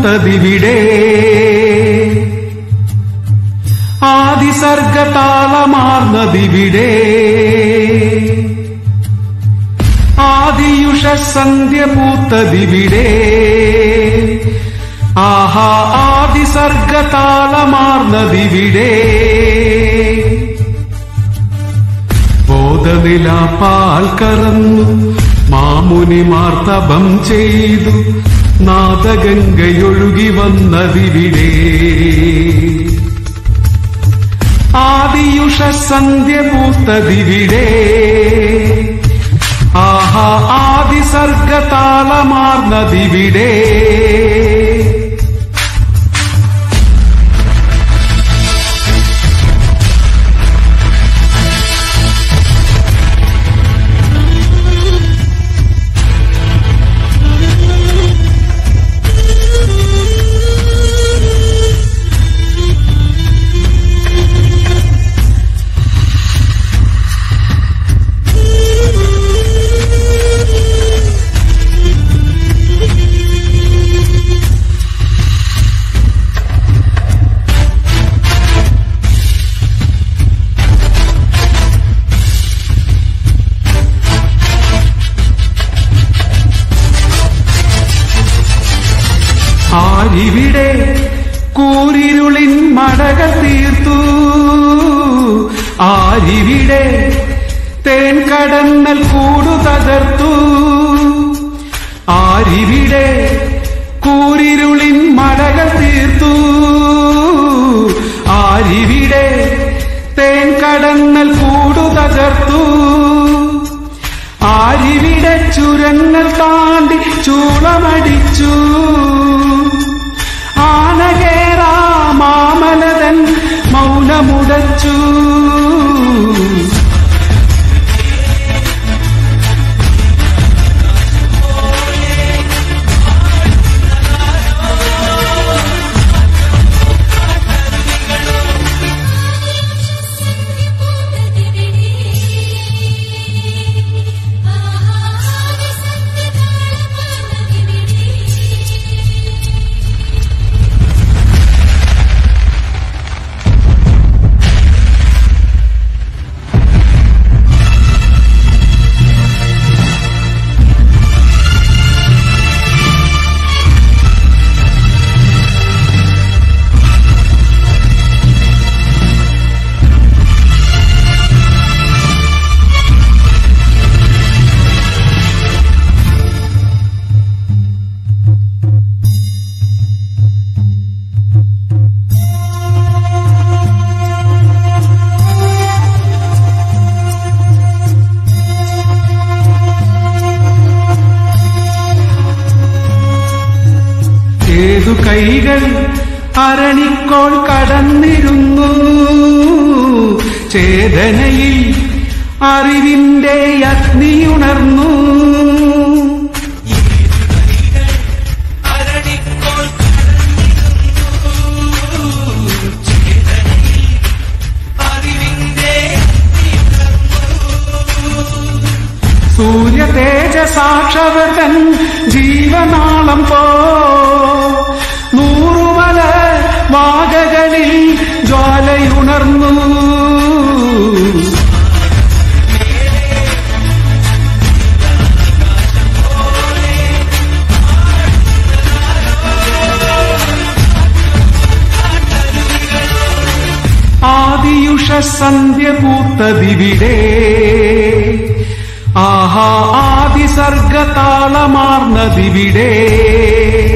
പൂത്തതിവിടെ ആദിസർഗതാളമാർന്നതിവിടെ ആദിയുഷ സന്ധ്യ പൂത്തതിവിടെ ആഹാ ആദിസർഗതാളമാർന്നതിവിടെ ബോധനില പാൽ കറന്നു മാമുനിമാർ തപം ചെയ്തു നാദഗംഗയൊഴുകി വന്നതിവിടെ ആദിയുഷ സന്ധ്യ പൂത്തതിവിടെ ആഹാ ആദിസർഗതാളമാർന്നതിവിടെ ആരിവിടെ കൂരിരുളിൻ മടകൾ തീർത്തു ആരിവിടെ തേൻ കടന്നൽ കൂടു തകർത്തു ആരിവിടെ കൂരിരുളിൻ മടകൾ തീർത്തു ആരിവിടെ തേൻ കടന്നൽ കൂടു തകർത്തു ആരിവിടെ ചുരങ്ങൾ താണ്ടി ചൂളമടിച്ചു ആനകേറാ മാമലതൻ മൗനമുടച്ചു ഏതു കൈകൾ അരണിക്കോൾ കടന്നിരുന്നു ചേതനയിൽ അറിവിന്റെ അഗ്നിയുണർന്നു സൂര്യ തേജസാക്ഷവതൻ ജീവനാളം പോ നൂറുമല വാഗകളിൽ ജ്വാലയുണർന്നു ആദിയുഷ സന്ധ്യ പൂത്തതിവിടെ ആഹാ ആദിസർഗതാളമാർന്നതിവിടെ